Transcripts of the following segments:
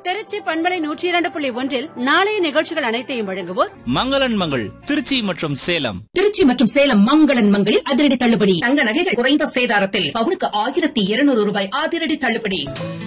திருச்சி பண்பலை நூற்றி இரண்டு புள்ளி ஒன்றில் நாளைய நிகழ்ச்சிகள் அனைத்தையும் வழங்குவோர் மங்களன் மங்கள் திருச்சி மற்றும் சேலம் திருச்சி மற்றும் சேலம் மங்களன் மங்களில் அதிரடி தள்ளுபடி தங்க நகைகள் குறைந்த சேதாரத்தில் பவுனுக்கு ஆயிரத்தி இருநூறு ரூபாய் அதிரடி தள்ளுபடி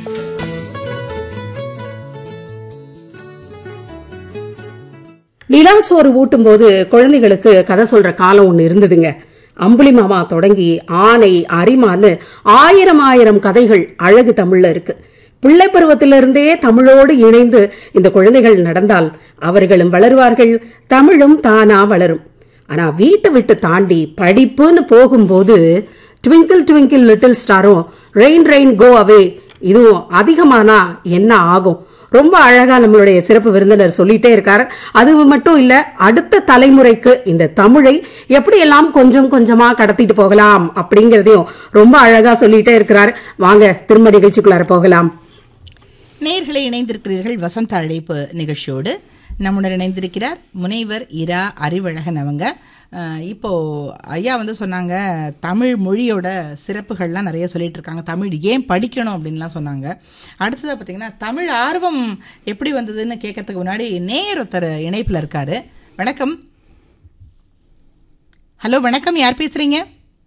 நிலாச்சோறு ஊட்டும் போது குழந்தைகளுக்கு கதை சொல்ற காலம் ஒண்ணு இருந்ததுங்க அம்புலி மாமா தொடங்கி ஆனை அரிமான்னு ஆயிரம் ஆயிரம் கதைகள் அழகு தமிழ்ல இருக்கு பிள்ளை பருவத்திலிருந்தே தமிழோடு இணைந்து இந்த குழந்தைகள் நடந்தால் அவர்களும் வளருவார்கள் தமிழும் தானா வளரும் ஆனா வீட்டை விட்டு தாண்டி படிப்புன்னு போகும்போது ட்விங்கிள் ட்விங்கிள் லிட்டில் ஸ்டாரும் ரெயின் ரெயின் கோ அவே இதுவும் அதிகமானா என்ன ஆகும் ரொம்ப அழகா நம்மளுடைய சிறப்பு விருந்தினர் சொல்லிட்டே இருக்காரு அது மட்டும் இல்ல அடுத்த தலைமுறைக்கு இந்த தமிழை எப்படி எல்லாம் கொஞ்சம் கொஞ்சமா கடத்திட்டு போகலாம் அப்படிங்கறதையும் ரொம்ப அழகா சொல்லிட்டே இருக்கிறார் வாங்க திரும்ப நிகழ்ச்சிக்குள்ளார போகலாம் நேர்களை இணைந்திருக்கிறீர்கள் வசந்த அழைப்பு நிகழ்ச்சியோடு நம்முடன் இணைந்திருக்கிறார் முனைவர் இரா அறிவழகன் அவங்க அஹ், இப்போ ஐயா வந்து சொன்னாங்க தமிழ் மொழியோட சிறப்புகள்லாம் நிறைய சொல்லிட்டு இருக்காங்க தமிழ் ஏன் படிக்கணும் அப்படின்லாம் சொன்னாங்க அடுத்ததாக பார்த்தீங்கன்னா தமிழ் ஆர்வம் எப்படி வந்ததுன்னு கேட்கறதுக்கு முன்னாடி நேர் ஒருத்தர் இணைப்பில் இருக்காரு வணக்கம் ஹலோ வணக்கம் யார் பேசுறீங்க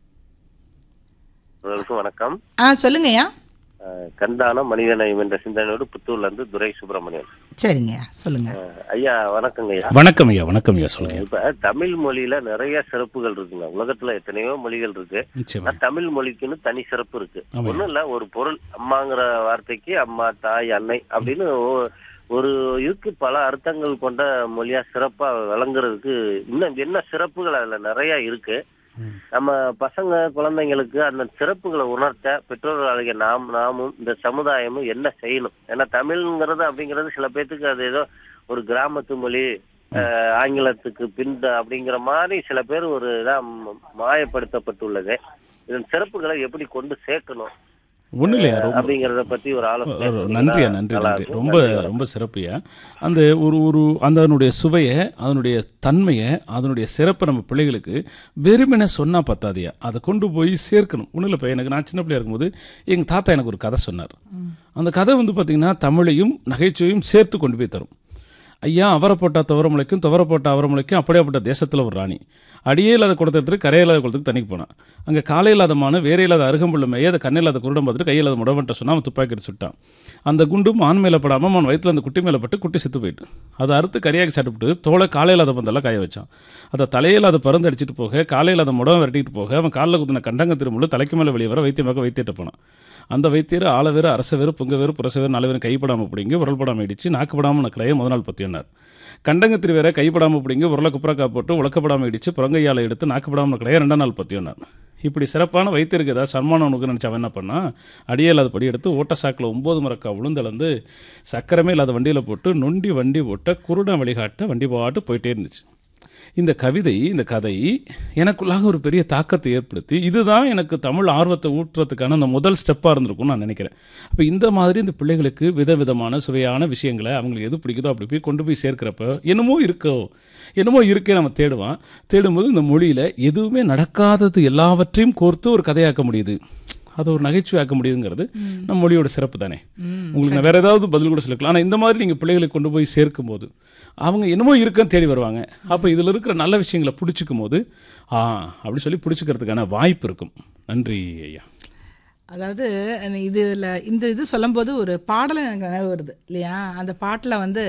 உங்களுக்கும் வணக்கம் ஆ சொல்லுங்கய்யா அஹ் கந்தானம் மனிதநேயம் என்ற சிந்தனையோடு புத்தூர்ல இருந்து துரை சுப்பிரமணியன் சரிங்கய்யா சொல்லுங்க அஹ் ஐயா வணக்கங்க ஐயா வணக்கம் ஐயா வணக்கம் ஐயா சொல்லுங்க இப்ப தமிழ் மொழியில நிறைய சிறப்புகள் இருக்குங்க உலகத்துல எத்தனையோ மொழிகள் இருக்கு நிச்சயமா ஆனா தமிழ் மொழிக்குன்னு தனி சிறப்பு இருக்கு ஆமாம். ஒண்ணும் இல்ல ஒரு பொருள் அம்மாங்கிற வார்த்தைக்கு அம்மா தாய் அன்னை அப்படின்னு ஒ- ஒரு இதுக்கு பல அர்த்தங்கள் கொண்ட மொழியா சிறப்பா விளங்குறதுக்கு இன்னும் என்ன சிறப்புகள் அதுல நிறைய இருக்கு நம்ம பசங்க குழந்தைங்களுக்கு அந்த சிறப்புகளை உணர்த்த பெற்றோர்களாகிய நாம் நாமும் இந்த சமுதாயமும் என்ன செய்யணும் ஏன்னா தமிழ்ங்கிறது அப்படிங்கிறது சில பேர்த்துக்கு அது ஏதோ ஒரு கிராமத்து மொழி அஹ், ஆங்கிலத்துக்கு பின் அப்படிங்கிற மாதிரி சில பேர் ஒரு இதா ம- மாயப்படுத்தப்பட்டுள்ளது இதன் சிறப்புகளை எப்படி கொண்டு சேர்க்கணும் ஒன்றும் இல்லையா ரொம்ப அப்படிங்கறத பத்தி ஒரு ஆலோசனை ஒரு சொன்னீங்கன்னா நன்றியா நன்றி நல்லா நன்றி இருக்கும். ரொம்ப நன்றி. ரொம்ப சிறப்புயா அந்த ஒரு ஒரு அந்த அதனுடைய சுவையை அதனுடைய தன்மையை அதனுடைய சிறப்பை நம்ம பிள்ளைகளுக்கு வெறுமென சொன்னா பத்தாதியா அதை கொண்டு போய் சேர்க்கணும் ஒன்றும் இல்லை இப்போ எனக்கு நான் சின்ன பிள்ளையா இருக்கும்போது எங்கள் தாத்தா எனக்கு ஒரு கதை சொன்னார் அந்த கதை வந்து பார்த்தீங்கன்னா தமிழையும் நகைச்சுவையும் சேர்த்து கொண்டு போய் தரும் ஐயா அவரை போட்டா துவர முளைக்கும் துவர போட்டா அவரை முளைக்கும் அப்படியாப்பட்ட தேசத்தில் ஒரு ராணி அடியே இல்லாத குடத்திற்கு கரையே இல்லாத குளத்துக்கு தண்ணிக்கு போனான் அங்கே காலை இல்லாத மானு வேற இல்லாத அருகம்புள்ள மேய அதை கண்ணை இல்லாத குருடம் பார்த்துட்டு கையில் இல்லாத முடவன்ட்ட சொன்னா அவன் துப்பாக்கி எடுத்து சுட்டான் அந்த குண்டு மான் மேலே படாமல் அவன் வயிற்றுல அந்த குட்டி மேலே பட்டு குட்டி செத்து போயிட்டு அதை அறுத்து கரியாக்கி சாப்பிட்டு தோலை காலை இல்லாத பந்தெல்லாம் காய வச்சான் அதை தலையில்லாத பருந்து அடிச்சிட்டு போக காலை இல்லாத முடவன் விரட்டிட்டு போக அவன் காலில் குத்தின கண்டங்க திருமுள்ள தலைக்கு மேலே வெளியே வர வைத்தியமாக வைத்தியிட்ட போனான் அந்த வைத்தியர் ஆள வேறு அரச வேறு புங்க வேறு புரச வேறு நாலு பேரும் கைப்படாமல் பிடிங்க உரல்படாமல் இடிச்சு நாக்குப்படாமல் நக்கலையே முத நாள் பற்றினார் கண்டங்கத்திரி வேற கைப்படாமல் பிடிங்க உருளை குப்புறக்கா போட்டு உழக்கப்படாமல் இடிச்சு புறங்கையால் எடுத்து நாக்குப்படாமல் நக்கலையே ரெண்டாம் நாள் பற்றினார் இப்படி சிறப்பான வைத்தியருக்கு ஏதாவது சன்மானம் உனக்கு நினச்சா அவன் என்ன பண்ணா அடியே இல்லாத படி எடுத்து ஓட்ட சாக்கில் ஒம்பது மரக்கா உளுந்தளந்து சக்கரமே இல்லாத வண்டியில் போட்டு நொண்டி வண்டி ஓட்ட குருடன் வழிகாட்ட வண்டி பாட்டு போயிட்டே இருந்துச்சு இந்த கவிதை இந்த கதை எனக்குள்ளாக ஒரு பெரிய தாக்கத்தை ஏற்படுத்தி இதுதான் எனக்கு தமிழ் ஆர்வத்தை ஊட்டுறதுக்கான அந்த முதல் ஸ்டெப்பாக இருந்திருக்கும்னு நான் நினைக்கிறேன் அப்போ இந்த மாதிரி இந்த பிள்ளைகளுக்கு விதவிதமான சுவையான விஷயங்களை அவங்களுக்கு எது பிடிக்குதோ அப்படி போய் கொண்டு போய் சேர்க்கிறப்ப என்னமோ இருக்கோ என்னமோ இருக்கே நம்ம தேடுவான் தேடும்போது இந்த மொழியில் எதுவுமே நடக்காதது எல்லாவற்றையும் கோர்த்து ஒரு கதையாக்க முடியுது அதை ஒரு நகைச்சுவையாக்க முடியுங்கிறது நம்ம மொழியோட சிறப்பு தானே உங்களுக்கு நான் வேற ஏதாவது பதில் கூட சொல்லிக்கலாம் ஆனால் இந்த மாதிரி நீங்கள் பிள்ளைகளை கொண்டு போய் சேர்க்கும் போது அவங்க என்னமோ இருக்குன்னு தேடி வருவாங்க அப்போ இதில் இருக்கிற நல்ல விஷயங்களை பிடிச்சிக்கும் போது ஆ அப்படி சொல்லி பிடிச்சிக்கிறதுக்கான வாய்ப்பு இருக்கும் நன்றி ஐயா அதாவது இதில் இந்த இது சொல்லும்போது ஒரு பாடல் எனக்கு நினைவு வருது இல்லையா அந்த பாட்டில் வந்து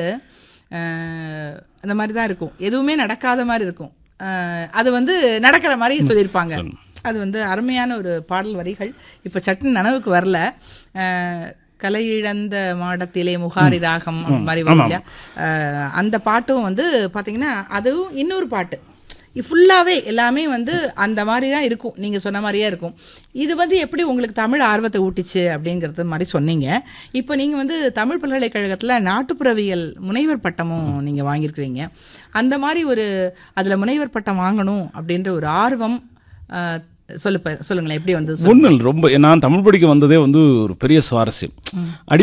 அஹ், அந்த மாதிரி தான் இருக்கும் எதுவுமே நடக்காத மாதிரி இருக்கும் அஹ், அது வந்து நடக்கிற மாதிரி சொல்லியிருப்பாங்க அது வந்து அருமையான ஒரு பாடல் வரிகள் இப்போ சட்னி நனவுக்கு வரல அஹ், கலை இழந்த மாடத்திலே முகாரி ராகம் அந்த மாதிரி வரும் இல்லையா அஹ், அந்த பாட்டும் வந்து பார்த்தீங்கன்னா அதுவும் இன்னொரு பாட்டு ஃபுல்லாகவே எல்லாமே வந்து அந்த மாதிரி தான் இருக்கும் நீங்கள் சொன்ன மாதிரியே இருக்கும் இது வந்து எப்படி உங்களுக்கு தமிழ் ஆர்வத்தை ஊட்டிச்சு அப்படிங்கிறது மாதிரி சொன்னீங்க இப்போ நீங்கள் வந்து தமிழ் பல்கலைக்கழகத்தில் நாட்டுப்புறவியல் முனைவர் பட்டமும் நீங்கள் வாங்கியிருக்கிறீங்க அந்த மாதிரி ஒரு அதில் முனைவர் பட்டம் வாங்கணும் அப்படின்ற ஒரு ஆர்வம் ஆஹ், சொல்லு சொல்லுங்களேன் எப்படி வந்து ஒன்றும் ரொம்ப நான் தமிழ் படிக்க வந்ததே வந்து ஒரு பெரிய சுவாரஸ்யம் அடி